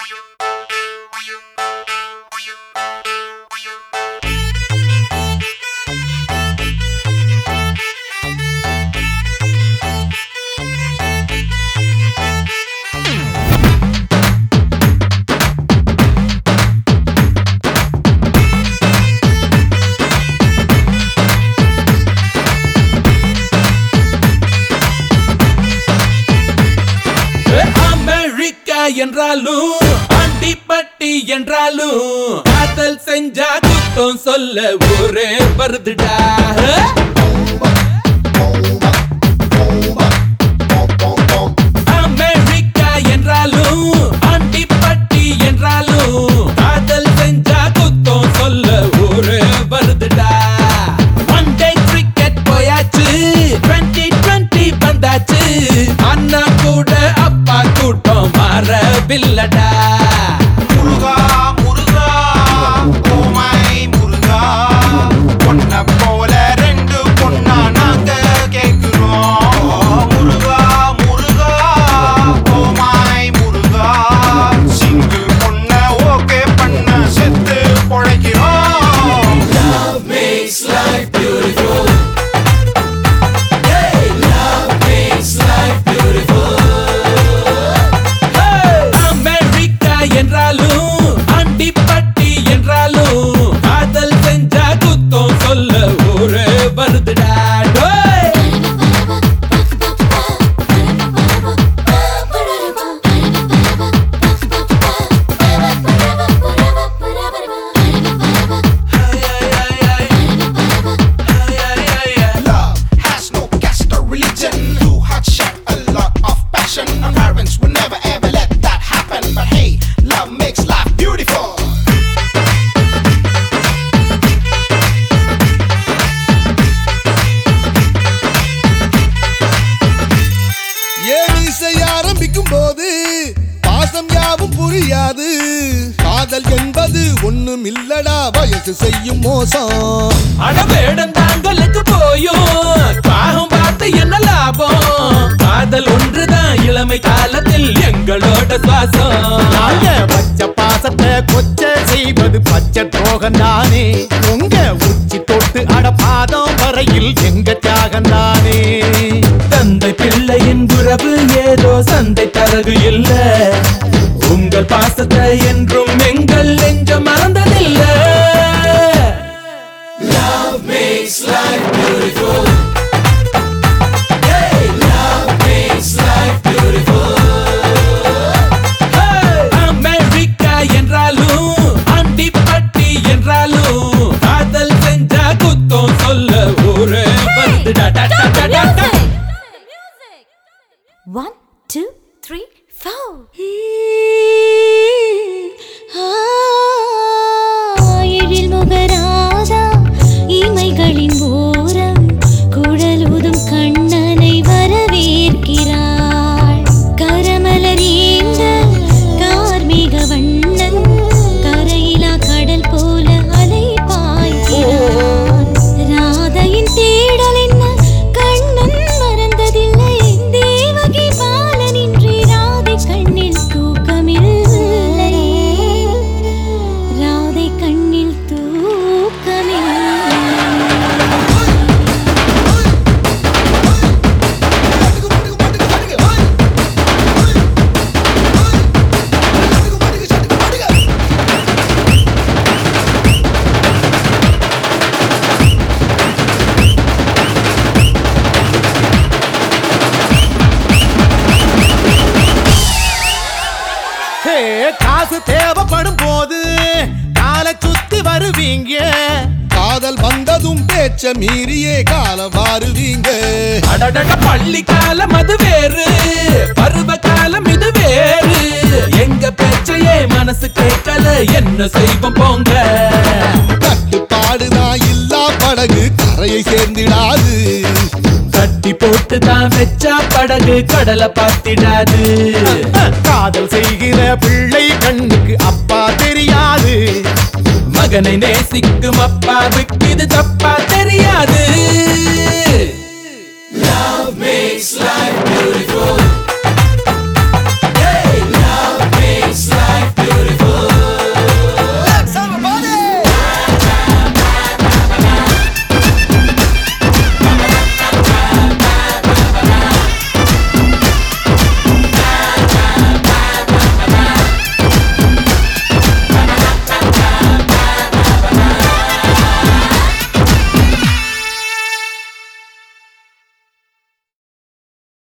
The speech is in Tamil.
அமெரிக்கா என்றாலும் ஆண்டிப்பட்டி என்றாலும் காதல் செஞ்சா குத்தம் சொல்ல ஒரே வருதுடா அமெரிக்கா என்றாலும் ஆண்டிப்பட்டி என்றாலும் காதல் செஞ்சா குத்தம் சொல்ல ஒரே வருதுடா ஒன் டே கிரிக்கெட் போயாச்சு டுவெண்ட்டி டுவெண்ட்டி வந்தாச்சு அண்ணா கூட அப்பா கூட்டம் மாறவில்லடா முருகா முருகா ஓமை முருகா பொண்ண போல ரெண்டு பொண்ணா நாங்க கேக்குறோம் முருகா முருகா ஓமை முருகா சிங்கிள் பொண்ண ஓகே பண்ண செத்து பொழைக்கிறோம் makes life beautiful. Hey, love makes life beautiful. America என்றாலும் அண்டிப்பட்டி என்றாலும் காதல் செஞ்சா குத்தம் சொல்ல ஒரு வருதுடா டோய். Love has no caste or religion. Two hearts share a lot of passion. Our parents would never ever let that happen. But hey, love makes life beautiful. ஏணி செய்ய ஆரம்பிக்கும் போது பாசம் யாவும் புரியாது காதல் என்பது ஒண்ணும் இல்லடா வயசு செய்யும் மோசம் அடவேடம் தாங்களுக்கு போயும் பாகம் பார்த்து என்ன லாபம் காதல் ஒன்றுதான் இளமை காலத்தில் எங்களோட சுவாசம் நாங்க பச்சை பாசத்தை கொச்ச செய்வது பச்சை துரோகம் தானே உங்க உச்சி தொட்டு அட பாதம் வரையில் எங்க தியாகம் தானே தந்தை பிள்ளையின் உறவு ஏதோ சந்தை தரகு இல்ல உங்கள் பாசத்தை என்றும் எங்கள் நெஞ்சம் மறந்ததில்ல Love makes life beautiful. Hey, love makes life beautiful. Hey, America என்றாலும் அண்டிப்பட்டி என்றாலும் காதல் செஞ்சா குத்தம் சொல்ல ஒரு வருது டா டா டா டா டா டா. One, two, three, four. எழில் முகராதா இமைகளின் ஓரம் குழலூதும் கண்ணனை வரவேற்கிறாள் கரமலர் ஏந்த கார்மேக வண்ணன் கரையிலா கடல் போல அலை பாய்கிறான் ராதையின் தேடல் என்ன கண்ணன் மறந்ததில்லை தேவகி பாலனின்றி ராதை கண்ணில் தூக்கமில்லை ராதை கண்ணில் தூக்கமில்லை ஹே காசு தேவைப்படும் போது காலை சுத்தி வருவீங்க காதல் வந்ததும் பேச்ச மீறியே காலம் வாருவீங்க அடடட பள்ளி காலம் அது வேறு பருவ காலம் இது வேறு எங்க பேச்சையே மனசு கேட்கல என்ன செய்வோம் போங்க கட்டுப்பாடுதான் இல்லா படகு கரையை சேர்ந்திடாது கட்டி போட்டு தான் வச்சா படகு கடலை பார்த்திடாது காதல் செய்கிற பிள்ளை கண்ணுக்கு அப்பா தெரியாது மகனை நேசிக்கும் அப்பாவுக்கு இது தப்பா தெரியாது